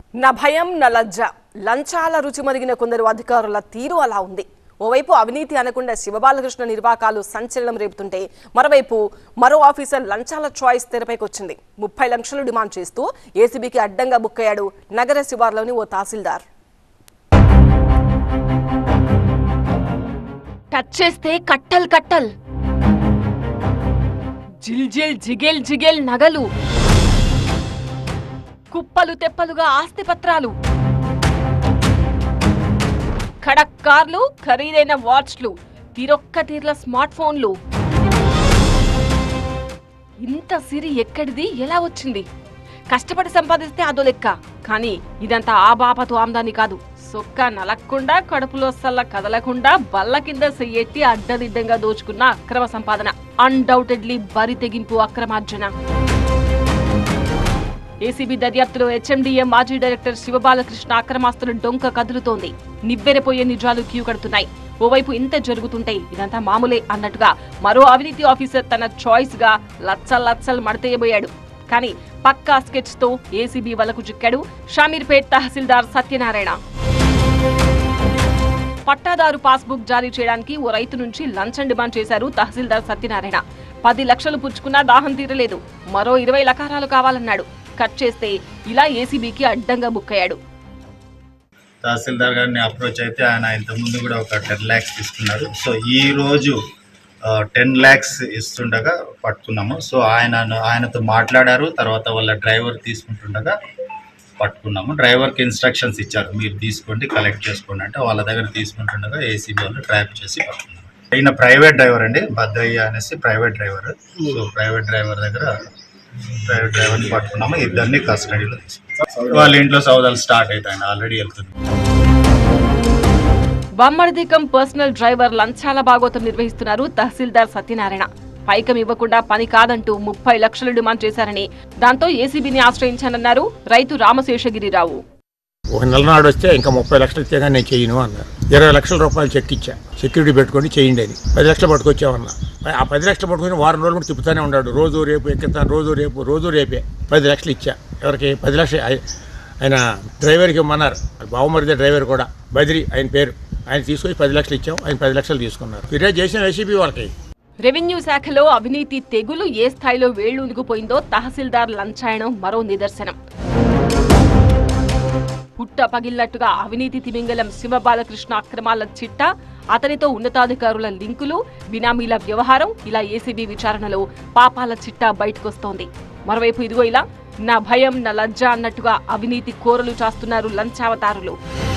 నా భయం నా లజ్జ లంచాల రుచి మరిగిన కొందరు అధికారుల తీరు అలా ఉంది ఓవైపు అవినీతి అనకుండా శివబాలకృష్ణ నిర్వాకాలు సంచలనం రేపుతుంటే మరోవైపు మరో ఆఫీసర్ లంచాల చాయిస్ తెరపైకి వచ్చింది ముప్పై లక్షలు డిమాండ్ చేస్తూ ఏసీబీకి అడ్డంగా బుక్ అయ్యాడు నగర శివార్లోని ఓ తహసీల్దార్ టచ్ చేస్తే కట్టల్ కట్టల్ జిల్ జిల్ జిగెల్ జిగెల్ నగలు కుప్పలు తెప్పలుగా ఆస్తి పత్రాలు ఖడక్ కార్లు ఖరీదైన వాచ్లు తీరొక్క తీర్ల స్మార్ట్ ఫోన్లు ఇంత సిరి ఎక్కడిది ఎలా వచ్చింది కష్టపడి సంపాదిస్తే అదో లెక్క కానీ ఇదంతా ఆ బాపతు ఆమ్దాని కాదు సొక్క నలక్కుండా కడుపులో సల్ల కదలకుండా బల్ల కింద సెయ్యెట్టి అడ్డదిడ్డంగా దోచుకున్న అక్రమ సంపాదన అన్డౌటెడ్లీ బరి తెగింపు అక్రమార్జన ఏసీబీ దర్యాప్తులో హెచ్ఎండిఏ మాజీ డైరెక్టర్ శివబాలకృష్ణ అక్రమాస్తుల డొంక కదులుతోంది నివ్వెరపోయే నిజాలు క్యూ కడుతున్నాయి ఓవైపు ఇంత జరుగుతుంటే ఇదంతా మామూలే అన్నట్టుగా మరో అవినీతి ఆఫీసర్ తన చాయిస్ గా లచ్చల్ లచ్చల్ మడతేయబోయాడు కానీ పక్కా స్కెచ్ తో ఏసీబీ వలకు చిక్కాడు షామీర్పేట్ తహసీల్దార్ సత్యనారాయణ పట్టాదారు పాస్బుక్ జారీ చేయడానికి ఓ రైతు నుంచి లంచం డిమాండ్ చేశారు తహసీల్దార్ సత్యనారాయణ పది లక్షలు పుచ్చుకున్నా దాహం తీరలేదు మరో ఇరవై లకారాలు కావాలన్నాడు కట్ చేస్తే ఇలా ఏసీబీకి అడ్డంగా బుక్ అయ్యాడు తహసీల్దార్ గారిని అప్రోచ్ అయితే ఆయన ఇంతకుముందు కూడా ఒక టెన్ ల్యాక్స్ తీసుకున్నారు సో ఈ రోజు టెన్ ల్యాక్స్ ఇస్తుండగా పట్టుకున్నాము సో ఆయన ఆయనతో మాట్లాడారు తర్వాత వాళ్ళ డ్రైవర్ తీసుకుంటుండగా పట్టుకున్నాము డ్రైవర్కి ఇన్స్ట్రక్షన్స్ ఇచ్చారు మీరు తీసుకోండి కలెక్ట్ చేసుకోండి అంటే వాళ్ళ దగ్గర తీసుకుంటుండగా ఏసీబీ వాళ్ళు ట్రాప్ చేసి పట్టుకున్నాము ఈయన ప్రైవేట్ డ్రైవర్ అండి భద్రయ్య అనేసి private driver so private driver దగ్గర ప్రైవేట్ డ్రైవర్ని పట్టుకున్నాము ఇద్దరిని కస్టడీలో తీసుకున్నాం వాళ్ళ ఇంట్లో సౌదాలు స్టార్ట్ అవుతాయండి ఆల్రెడీ వెళ్తుంది బమ్మడిదికం పర్సనల్ డ్రైవర్ లంచాల భాగోతం నిర్వహిస్తున్నారు తహసీల్దార్ సత్యనారాయణ పైకం ఇవ్వకుండా పని కాదంటూ ముప్పై లక్షలు డిమాండ్ చేశారని దాంతో ఏసీబీని ఆశ్రయించానన్నారు రైతు రామశేషగిరిరావు ఒక నెల నాడు వస్తే ఇంకా ముప్పై లక్షలు ఇస్తే కానీ నేను చేయను అన్నారు ఇరవై లక్షల రూపాయలు చెక్ ఇచ్చా సెక్యూరిటీ పెట్టుకొని చేయండి అని పది లక్షలు పట్టుకొచ్చామన్నా ఆ పది లక్షలు పట్టుకొని వారం రోజులు కూడా తిప్పుతానే ఉన్నాడు రోజు రేపు ఎక్కుతాను రోజు రేపు రోజు రేపే పది లక్షలు ఇచ్చా ఎవరికి పది లక్షలు ఆయ- ఆయన డ్రైవర్కి ఇమ్మన్నారు బావమరిదే డ్రైవర్ కూడా బదిరి ఆయన పేరు ఆయన తీసుకొని పది లక్షలు ఇచ్చాం ఆయన పది లక్షలు తీసుకున్నారు ఫిర్యాదు చేసిన వైసీపీ వాళ్ళకి రెవెన్యూ శాఖలో అవినీతి తెగులు ఏ స్థాయిలో వేళ్లూనుకుపోయిందో తహసీల్దార్ లంచాయనం మరో నిదర్శనం పుట్ట పగిలినట్టుగా అవినీతి తిమింగలం శివబాలకృష్ణ అక్రమాల చిట్ట అతనితో ఉన్నతాధికారుల లింకులు బినామీల వ్యవహారం ఇలా ఏసీబీ విచారణలో పాపాల చిట్టా బయటకొస్తోంది మరోవైపు ఇదిగో ఇలా నా భయం నా లజ్జ అన్నట్టుగా అవినీతి కోరలు చాస్తున్నారు లంచావతారులు